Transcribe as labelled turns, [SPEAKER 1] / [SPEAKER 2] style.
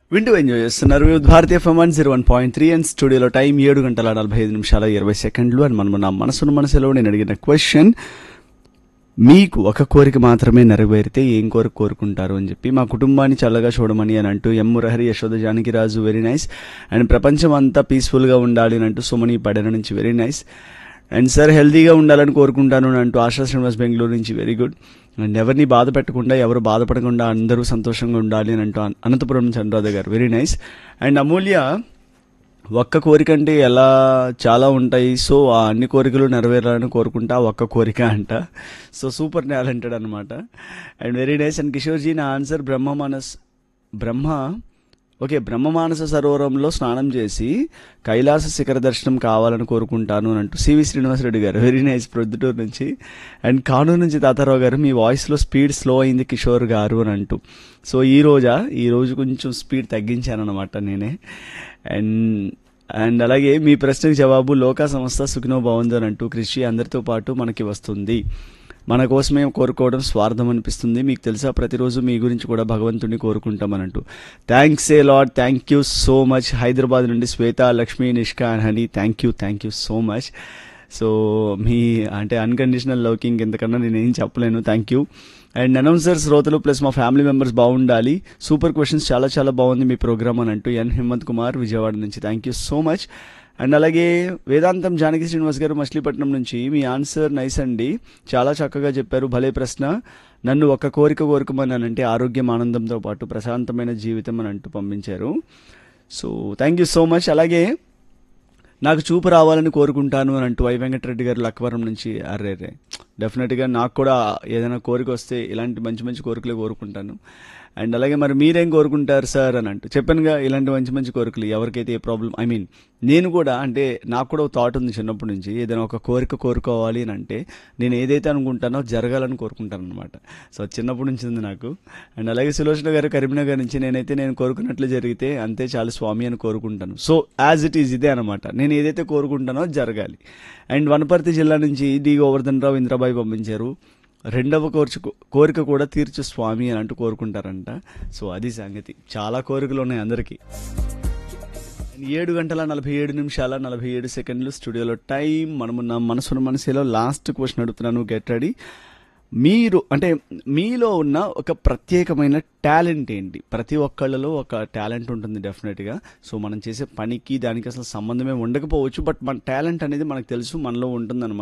[SPEAKER 1] వింటూ ఎంజాయ్ చేస్తున్నారు వివిధ భారతీయ FM one zero one point three and స్టూడియోలో టైం ఏడు గంటల నలభై ఐదు నిమిషాల ఇరవై సెకండ్లు అని మనం నా మనసును మనసులో నేను అడిగిన క్వశ్చన్ మీకు ఒక కోరిక మాత్రమే నెరవేరితే ఏం కోరిక కోరుకుంటారు అని చెప్పి మా కుటుంబాన్ని చల్లగా చూడమని అని అంటూ M Murahari Yashoda Janakiraju very nice and ప్రపంచం అంతా పీస్ఫుల్గా ఉండాలి అని అంటూ సుమని పడన నుంచి వెరీ నైస్ అండ్ సార్ హెల్తీగా ఉండాలని కోరుకుంటాను అని అంటూ ఆశా శ్రీనివాస్ బెంగళూరు నుంచి వెరీ గుడ్ అండ్ ఎవరిని బాధ పెట్టకుండా ఎవరు బాధపడకుండా అందరూ సంతోషంగా ఉండాలి అని అంటూ అన- అనంతపురం నుంచి అనురాధ గారు వెరీ నైస్ అండ్ అమూల్య ఒక్క కోరిక అంటే ఎలా చాలా ఉంటాయి సో ఆ అన్ని కోరికలు నెరవేరాలని కోరుకుంటా ఆ ఒక్క కోరిక అంట సో సూపర్ టాలెంటెడ్ అనమాట and very nice and Kishorji నా ఆన్సర్ బ్రహ్మ మనస్ బ్రహ్మ ఓకే బ్రహ్మమానస సరోవరంలో స్నానం చేసి కైలాస శిఖర దర్శనం కావాలని కోరుకుంటాను అని అంటూ సివి శ్రీనివాసరెడ్డి గారు వెరీ నైస్ ప్రొద్దుటూరు నుంచి అండ్ కానూరు నుంచి తాతారావు గారు మీ వాయిస్లో స్పీడ్ స్లో అయింది కిషోర్ గారు అని అంటూ సో ఈ రోజా ఈ రోజు కొంచెం స్పీడ్ తగ్గించాను అనమాట నేనే అండ్ అండ్ అలాగే మీ ప్రశ్నకు జవాబు లోకా సంస్థ సుఖినో బాగుంది అని అంటూ కృషి అందరితో పాటు మనకి వస్తుంది మన కోసమే కోరుకోవడం స్వార్థం అనిపిస్తుంది మీకు తెలుసా ప్రతిరోజు మీ గురించి కూడా భగవంతుడిని కోరుకుంటామని అంటూ thanks a lot thank you so much Hyderabad నుండి Shweta Lakshmi Nishka and honey thank you thank you so much so మీ అంటే అన్కండిషనల్ లవ్కి ఇంకెంతకన్నా నేను ఏం చెప్పలేను థ్యాంక్ యూ అండ్ అనౌన్సర్స్ శ్రోతలు ప్లస్ మా ఫ్యామిలీ మెంబర్స్ బాగుండాలి సూపర్ క్వశ్చన్స్ చాలా చాలా బాగుంది మీ ప్రోగ్రామ్ అని అంటూ ఎన్ హిమ్మత్ కుమార్ విజయవాడ నుంచి thank you so much and అలాగే వేదాంతం జానకి శ్రీనివాస్ గారు మచిలీపట్నం నుంచి మీ ఆన్సర్ నైస్ అండి చాలా చక్కగా చెప్పారు భలే ప్రశ్న నన్ను ఒక కోరిక కోరుకోమని అని అంటే ఆరోగ్యం ఆనందంతో పాటు ప్రశాంతమైన జీవితం అని అంటూ పంపించారు so thank you so much అలాగే నాకు చూపు రావాలని కోరుకుంటాను అని అంటూ వై వెంకటరెడ్డి గారు లక్కవరం నుంచి అర్రే రే డెఫినెట్గా నాకు కూడా ఏదైనా కోరిక వస్తే ఇలాంటి మంచి మంచి కోరికలే కోరుకుంటాను అండ్ అలాగే మరి మీరేం కోరుకుంటారు సార్ అని అంటూ చెప్పానుగా ఇలాంటి మంచి మంచి కోరికలు ఎవరికైతే ఏ ప్రాబ్లం ఐ మీన్ నేను కూడా అంటే నాకు కూడా ఒక థాట్ ఉంది చిన్నప్పటి నుంచి ఏదైనా ఒక కోరిక కోరుకోవాలి అని అంటే నేను ఏదైతే అనుకుంటానో జరగాలని కోరుకుంటాను అనమాట సో అది చిన్నప్పటి నుంచి ఉంది నాకు అండ్ అలాగే సులోచన గారు కరీంనగర్ నుంచి నేనైతే నేను కోరుకున్నట్లు జరిగితే అంతే చాలు స్వామి అని కోరుకుంటాను సో యాజ్ ఇట్ ఈజ్ ఇదే అనమాట నేను ఏదైతే కోరుకుంటానో అది జరగాలి అండ్ వనపర్తి జిల్లా నుంచి డి గోవర్ధన్ రావు ఇంద్రబాయి పంపించారు రెండవ కోర్చు కోరిక కూడా తీర్చు స్వామి అని అంటూ కోరుకుంటారంట సో అది సంగతి చాలా కోరికలు ఉన్నాయి అందరికీ ఏడు గంటల నలభై ఏడు నిమిషాల నలభై ఏడు సెకండ్లు స్టూడియోలో టైం మనమున్న మనసున్న మనసులో లాస్ట్ క్వశ్చన్ అడుగుతున్నాను గెట్ రెడీ మీరు అంటే మీలో ఉన్న ఒక ప్రత్యేకమైన టాలెంట్ ఏంటి ప్రతి ఒక్కళ్ళలో ఒక టాలెంట్ ఉంటుంది డెఫినెట్గా సో మనం చేసే పనికి దానికి అసలు సంబంధమే ఉండకపోవచ్చు బట్ మన టాలెంట్ అనేది మనకు తెలుసు మనలో ఉంటుందన్నమాట